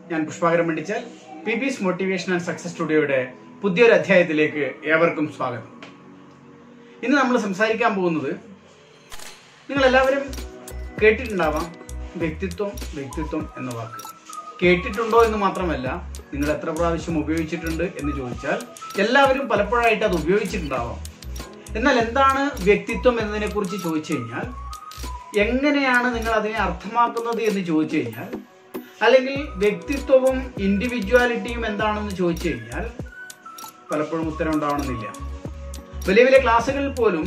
ഞാൻ പുഷ്പാകരം പണ്ടിച്ചാൽ P biz motivation and success സ്റ്റുഡിയോയുടെ പുതിയൊരു അധ്യായത്തിലേക്ക് ഏവർക്കും സ്വാഗതം ഇന്ന് നമ്മൾ സംസാരിക്കാൻ പോകുന്നത് നിങ്ങൾ എല്ലാവരും കേട്ടിട്ടുണ്ടാവാം വ്യക്തിത്വം വ്യക്തിത്വം എന്ന വാക്ക് കേട്ടിട്ടുണ്ടോ എന്ന് മാത്രമല്ല നിങ്ങൾ എത്ര പ്രാവശ്യം ഉപയോഗിച്ചിട്ടുണ്ട് എന്ന് ചോദിച്ചാൽ എല്ലാവരും പലപ്പോഴായിട്ട് അത് ഉപയോഗിച്ചിട്ടുണ്ടാവാം എന്നാൽ എന്താണ് വ്യക്തിത്വം എന്നതിനെ കുറിച്ച് ചോദിച്ചു കഴിഞ്ഞാൽ എങ്ങനെയാണ് നിങ്ങൾ അതിനെ അർത്ഥമാക്കുന്നത് എന്ന് ചോദിച്ചു കഴിഞ്ഞാൽ അല്ലെങ്കിൽ വ്യക്തിത്വവും ഇൻഡിവിജ്വാലിറ്റിയും എന്താണെന്ന് ചോദിച്ചു കഴിഞ്ഞാൽ പലപ്പോഴും ഉത്തരം ഉണ്ടാവണമെന്നില്ല വലിയ വലിയ ക്ലാസ്സുകളിൽ പോലും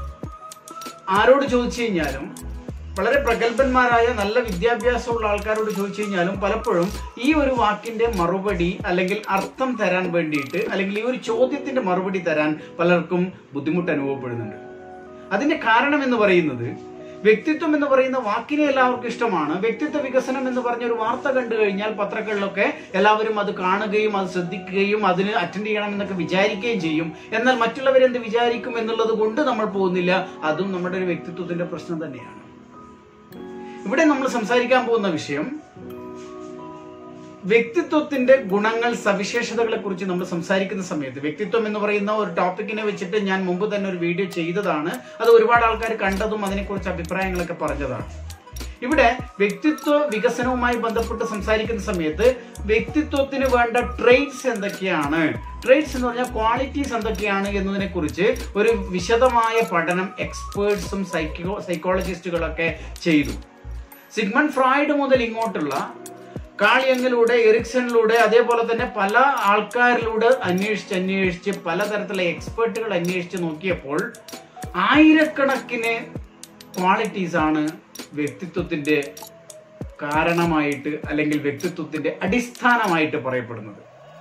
ആരോട് ചോദിച്ചു കഴിഞ്ഞാലും വളരെ പ്രഗത്ഭന്മാരായ നല്ല വിദ്യാഭ്യാസമുള്ള ആൾക്കാരോട് ചോദിച്ചു കഴിഞ്ഞാലും പലപ്പോഴും ഈ ഒരു വാക്കിന്റെ മറുപടി അല്ലെങ്കിൽ അർത്ഥം തരാൻ വേണ്ടിയിട്ട് അല്ലെങ്കിൽ ഈ ഒരു ചോദ്യത്തിന്റെ മറുപടി തരാൻ പലർക്കും ബുദ്ധിമുട്ട് അനുഭവപ്പെടുന്നുണ്ട് അതിന്റെ കാരണം എന്ന് പറയുന്നത് വ്യക്തിത്വം എന്ന് പറയുന്ന വാക്കിനെ എല്ലാവർക്കും ഇഷ്ടമാണ് വ്യക്തിത്വ വികസനം എന്ന് പറഞ്ഞ ഒരു വാർത്ത കണ്ടു കഴിഞ്ഞാൽ പത്രങ്ങളിലൊക്കെ എല്ലാവരും അത് കാണുകയും അത് ശ്രദ്ധിക്കുകയും അതിന് അറ്റൻഡ് ചെയ്യണം എന്നൊക്കെ വിചാരിക്കുകയും ചെയ്യും എന്നാൽ മറ്റുള്ളവരെന്ത് വിചാരിക്കും എന്നുള്ളത് കൊണ്ട് നമ്മൾ പോകുന്നില്ല അതും നമ്മുടെ ഒരു വ്യക്തിത്വത്തിന്റെ പ്രശ്നം തന്നെയാണ് ഇവിടെ നമ്മൾ സംസാരിക്കാൻ പോകുന്ന വിഷയം വ്യക്തിത്വത്തിന്റെ ഗുണങ്ങൾ സവിശേഷതകളെ കുറിച്ച് നമ്മൾ സംസാരിക്കുന്ന സമയത്ത് വ്യക്തിത്വം എന്ന് പറയുന്ന ഒരു ടോപ്പിക്കിനെ വെച്ചിട്ട് ഞാൻ മുമ്പ് തന്നെ ഒരു വീഡിയോ ചെയ്തതാണ് അത് ഒരുപാട് ആൾക്കാർ കണ്ടതും അതിനെക്കുറിച്ച് അഭിപ്രായങ്ങളൊക്കെ പറഞ്ഞതാണ് ഇവിടെ വ്യക്തിത്വ വികസനവുമായി ബന്ധപ്പെട്ട് സംസാരിക്കുന്ന സമയത്ത് വ്യക്തിത്വത്തിന് വേണ്ട ട്രേറ്റ്സ് എന്തൊക്കെയാണ് ട്രേറ്റ്സ് എന്ന് പറഞ്ഞാൽ ക്വാളിറ്റീസ് എന്തൊക്കെയാണ് എന്നതിനെ കുറിച്ച് ഒരു വിശദമായ പഠനം എക്സ്പേർട്സും സൈക്കോ സൈക്കോളജിസ്റ്റുകളൊക്കെ ചെയ്തു സിഗ്മണ്ട് ഫ്രോയിഡ് മുതൽ ഇങ്ങോട്ടുള്ള കാളിയങ്ങിലൂടെ എറിക്സണിലൂടെ അതേപോലെ തന്നെ പല ആൾക്കാരിലൂടെ അന്വേഷിച്ച് അന്വേഷിച്ച് പലതരത്തിലുള്ള എക്സ്പേർട്ടുകൾ അന്വേഷിച്ച് നോക്കിയപ്പോൾ ആയിരക്കണക്കിന് ക്വാളിറ്റീസ് ആണ് വ്യക്തിത്വത്തിന്റെ കാരണമായിട്ട് അല്ലെങ്കിൽ വ്യക്തിത്വത്തിന്റെ അടിസ്ഥാനമായിട്ട് പറയപ്പെടുന്നത്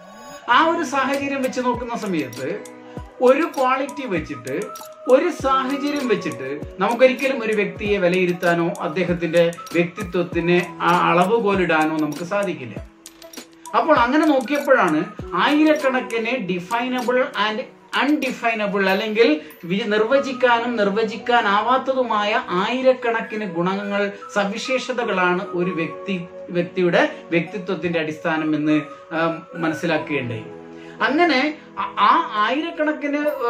ആ ഒരു സാഹചര്യം വെച്ച് നോക്കുന്ന സമയത്ത് ഒരു ക്വാളിറ്റി വെച്ചിട്ട് ഒരു സാഹചര്യം വെച്ചിട്ട് നമുക്കൊരിക്കലും ഒരു വ്യക്തിയെ വിലയിരുത്താനോ അദ്ദേഹത്തിന്റെ വ്യക്തിത്വത്തിന് ആ അളവുകോലിടാനോ നമുക്ക് സാധിക്കില്ല അപ്പോൾ അങ്ങനെ നോക്കിയപ്പോഴാണ് ആയിരക്കണക്കിന് ഡിഫൈനബിൾ ആൻഡ് അൺഡിഫൈനബിൾ അല്ലെങ്കിൽ വി- നിർവചിക്കാനും നിർവചിക്കാനാവാത്തതുമായ ആയിരക്കണക്കിന് ഗുണങ്ങൾ സവിശേഷതകളാണ് ഒരു വ്യക്തി വ്യക്തിയുടെ വ്യക്തിത്വത്തിന്റെ അടിസ്ഥാനം എന്ന് ആ, മനസ്സിലാക്കേണ്ടത് അങ്ങനെ ആ- ആ ആയിരക്കണക്കിന് ആ,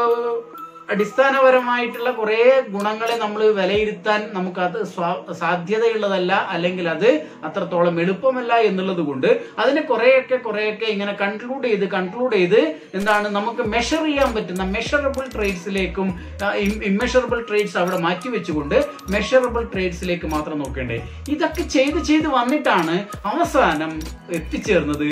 അടിസ്ഥാനപരമായിട്ടുള്ള കുറേ ഗുണങ്ങളെ നമ്മൾ വിലയിരുത്താൻ നമുക്കത് സ്വാ- സാധ്യതയുള്ളതല്ല അല്ലെങ്കിൽ അത് അത്രത്തോളം എളുപ്പമല്ല എന്നുള്ളത് കൊണ്ട് അതിനെ കുറേയൊക്കെ കുറേയൊക്കെ ഇങ്ങനെ കൺക്ലൂഡ് ചെയ്ത് കൺക്ലൂഡ് ചെയ്ത് എന്താണ് നമുക്ക് മെഷർ ചെയ്യാൻ പറ്റുന്ന മെഷറബിൾ ട്രേഡ്സിലേക്കും ഇമ്മെഷറബിൾ ട്രേഡ്സ് അവിടെ മാറ്റി വെച്ചുകൊണ്ട് മെഷറബിൾ ട്രേഡ്സിലേക്ക് മാത്രം നോക്കേണ്ടേ ഇതൊക്കെ ചെയ്ത് ചെയ്ത് വന്നിട്ടാണ് അവസാനം എത്തിച്ചേർന്നത്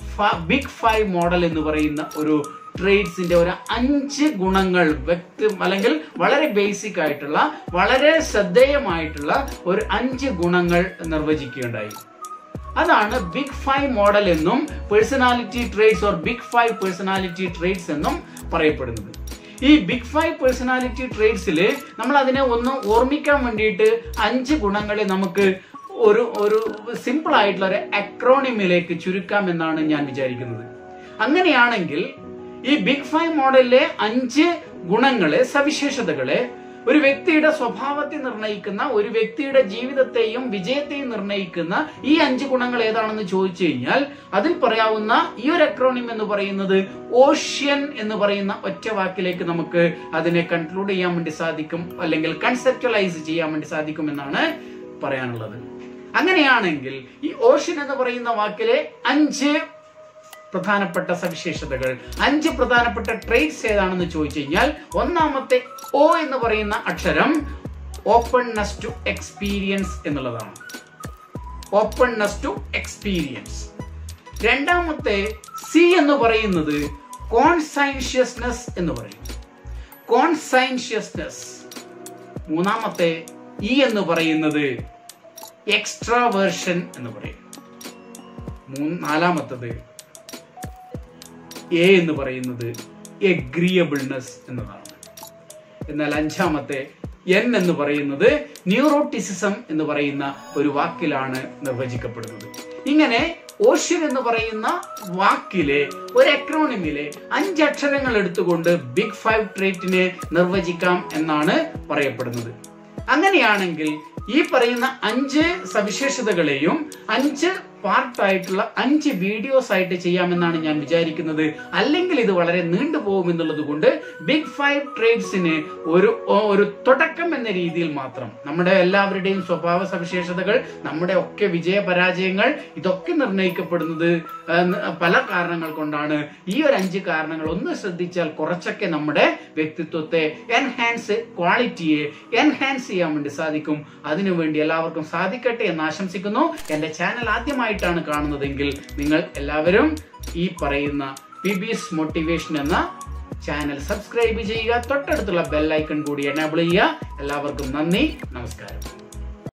ബിഗ് ഫൈവ് മോഡൽ എന്ന് പറയുന്ന ഒരു ട്രേഡ്സിന്റെ ഒരു അഞ്ച് ഗുണങ്ങൾ വ്യക്തി അല്ലെങ്കിൽ വളരെ ബേസിക് ആയിട്ടുള്ള വളരെ ശ്രദ്ധേയമായിട്ടുള്ള ഒരു അഞ്ച് ഗുണങ്ങൾ നിർവചിക്കുകയുണ്ടായി അതാണ് ബിഗ് ഫൈവ് മോഡൽ എന്നും personality traits or big five personality traits എന്നും പറയപ്പെടുന്നത് ഈ ബിഗ് ഫൈവ് പേഴ്സണാലിറ്റി ട്രേഡ്സിൽ നമ്മൾ അതിനെ ഒന്ന് ഓർമ്മിക്കാൻ വേണ്ടിയിട്ട് അഞ്ച് ഗുണങ്ങളെ നമുക്ക് ഒരു ഒരു സിമ്പിൾ ആയിട്ടുള്ള ഒരു അക്രോണിമിലേക്ക് ചുരുക്കാം എന്നാണ് ഞാൻ വിചാരിക്കുന്നത് അങ്ങനെയാണെങ്കിൽ ഈ ബിഗ് ഫൈവ് മോഡലിലെ അഞ്ച് ഗുണങ്ങളെ സവിശേഷതകളെ ഒരു വ്യക്തിയുടെ സ്വഭാവത്തെ നിർണ്ണയിക്കുന്ന ഒരു വ്യക്തിയുടെ ജീവിതത്തെയും വിജയത്തെയും നിർണ്ണയിക്കുന്ന ഈ അഞ്ച് ഗുണങ്ങൾ ഏതാണെന്ന് ചോദിച്ചു കഴിഞ്ഞാൽ അതിൽ പറയാവുന്ന ഈ ഒരു അക്രോണിം എന്ന് പറയുന്നത് ഓഷ്യൻ എന്ന് പറയുന്ന ഒറ്റ വാക്കിലേക്ക് നമുക്ക് അതിനെ കൺക്ലൂഡ് ചെയ്യാൻ വേണ്ടി സാധിക്കും അല്ലെങ്കിൽ കൺസെപ്റ്റലൈസ് ചെയ്യാൻ വേണ്ടി സാധിക്കും എന്നാണ് പറയാനുള്ളത് അങ്ങനെയാണെങ്കിൽ ഈ ഓഷ്യൻ എന്ന് പറയുന്ന വാക്കിലെ അഞ്ച് പ്രധാനപ്പെട്ട സവിശേഷതകൾ അഞ്ച് പ്രധാനപ്പെട്ട ട്രേറ്റ്സ് ഏതാണെന്ന് ചോദിച്ചു കഴിഞ്ഞാൽ ഒന്നാമത്തെ ഓ എന്ന് പറയുന്ന അക്ഷരം ഓപ്പൺനെസ് ടു എക്സ്പീരിയൻസ് എന്നുള്ളതാണ് ഓപ്പൺനെസ് ടു എക്സ്പീരിയൻസ് രണ്ടാമത്തെ സി എന്ന് പറയുന്നത് കോൺസൈൻഷ്യസ്നെസ് എന്ന് പറയും കോൺസൈൻഷ്യസ്നെസ് മൂന്നാമത്തെ ഇ എന്ന് പറയുന്നത് എക്സ്ട്രാവേർഷൻ എന്ന് പറയും മൂന്ന് നാലാമത്തത് എ എന്ന് പറയുന്നത് എഗ്രിയബിൾനെസ് എന്നതാണ് എന്നാൽ അഞ്ചാമത്തെ എൻ എന്ന് പറയുന്നത് ന്യൂറോട്ടിസിസം എന്ന് പറയുന്ന ഒരു വാക്കിലാണ് നിർവചിക്കപ്പെടുന്നത് ഇങ്ങനെ ഓഷ്യൻ എന്ന് പറയുന്ന വാക്കിലെ ഒരു അക്രോണിമിലെ അഞ്ച് അക്ഷരങ്ങൾ എടുത്തുകൊണ്ട് ബിഗ് ഫൈവ് ട്രേറ്റിനെ നിർവചിക്കാം എന്നാണ് പറയപ്പെടുന്നത് അങ്ങനെയാണെങ്കിൽ ഈ പറയുന്ന അഞ്ച് സവിശേഷതകളെയും അഞ്ച് പാർട്ടായിട്ടുള്ള അഞ്ച് വീഡിയോസ് ആയിട്ട് ചെയ്യാമെന്നാണ് ഞാൻ വിചാരിക്കുന്നത് അല്ലെങ്കിൽ ഇത് വളരെ നീണ്ടുപോകും എന്നുള്ളത് കൊണ്ട് ബിഗ് ഫൈവ് ട്രേഡ്സിന് ഒരു ഒരു തുടക്കം എന്ന രീതിയിൽ മാത്രം നമ്മുടെ എല്ലാവരുടെയും സ്വഭാവ സവിശേഷതകൾ നമ്മുടെ ഒക്കെ വിജയ പരാജയങ്ങൾ ഇതൊക്കെ നിർണ്ണയിക്കപ്പെടുന്നത് ആ, ന- പല കാരണങ്ങൾ കൊണ്ടാണ് ഈ ഒരു അഞ്ച് കാരണങ്ങൾ ഒന്ന് ശ്രദ്ധിച്ചാൽ കുറച്ചൊക്കെ നമ്മുടെ വ്യക്തിത്വത്തെ എൻഹാൻസ് ക്വാളിറ്റിയെ എൻഹാൻസ് ചെയ്യാൻ വേണ്ടി സാധിക്കും അതിനുവേണ്ടി എല്ലാവർക്കും സാധിക്കട്ടെ എന്ന് ആശംസിക്കുന്നു എന്റെ ചാനൽ ആദ്യമായിട്ടാണ് കാണുന്നതെങ്കിൽ നിങ്ങൾ എല്ലാവരും ഈ പറയുന്ന പി ബിസ് മോട്ടിവേഷൻ എന്ന ചാനൽ സബ്സ്ക്രൈബ് ചെയ്യുക തൊട്ടടുത്തുള്ള ബെൽ ഐക്കൺ കൂടി എനേബിൾ ചെയ്യുക എല്ലാവർക്കും നന്ദി നമസ്കാരം